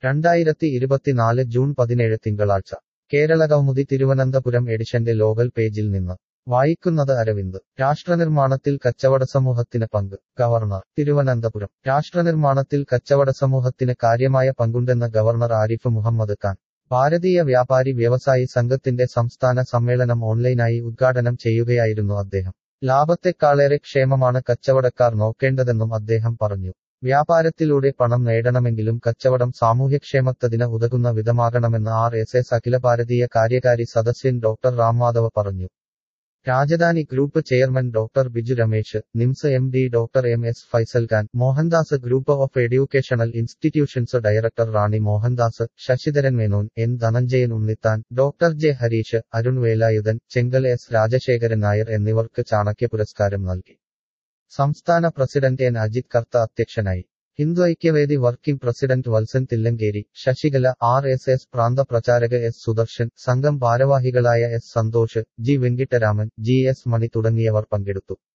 രണ്ടായിരത്തി ഇരുപത്തിനാല് ജൂൺ പതിനേഴ് തിങ്കളാഴ്ച കേരളകൗമുദി തിരുവനന്തപുരം എഡിഷന്റെ ലോകൽ പേജിൽ നിന്ന് വായിക്കുന്നത് അരവിന്ദ് രാഷ്ട്രനിർമ്മാണത്തിൽ കച്ചവട സമൂഹത്തിന് പങ്ക് ഗവർണർ തിരുവനന്തപുരം രാഷ്ട്രനിർമ്മാണത്തിൽ കച്ചവട സമൂഹത്തിന് കാര്യമായ പങ്കുണ്ടെന്ന് ഗവർണർ ആരിഫ് മുഹമ്മദ് ഖാൻ ഭാരതീയ വ്യാപാരി വ്യവസായി സംഘത്തിന്റെ സംസ്ഥാന സമ്മേളനം ഓൺലൈനായി ഉദ്ഘാടനം ചെയ്യുകയായിരുന്നു അദ്ദേഹം ലാഭത്തെക്കാളേറെ ക്ഷേമമാണ് കച്ചവടക്കാർ നോക്കേണ്ടതെന്നും അദ്ദേഹം പറഞ്ഞു വ്യാപാരത്തിലൂടെ പണം നേടണമെങ്കിലും കച്ചവടം സാമൂഹ്യക്ഷേമത്തതിന് ഉതകുന്ന വിധമാകണമെന്ന് ആർ എസ് എസ് അഖില ഭാരതീയ കാര്യകാരി സദസ്യൻ ഡോക്ടർ റാംമാധവ പറഞ്ഞു Rajadhani group chairman doctor Biju Ramesh NIMS M D doctor M S Faisal Khan Mohandas group of educational institutions director Rani Mohandas Sasidharan Menon N Dhananjayan Unnithan doctor J Harish Arun Velayudhan Chengal S Rajasekharan Nair എന്നിവർക്ക് ചാണക്യ പുരസ്കാരം നൽകി സംസ്ഥാന പ്രസിഡന്റ് എൻ അജിത് കർത്ത അധ്യക്ഷനായി Hindu Aikyavedi working president Valsan Thillankeri Sasikala R S S പ്രാന്ത പ്രചാരക എസ് സുദർശൻ സംഘം ഭാരവാഹികളായ S Santhosh G Venkitaraman G S Mani തുടങ്ങിയവർ പങ്കെടുത്തു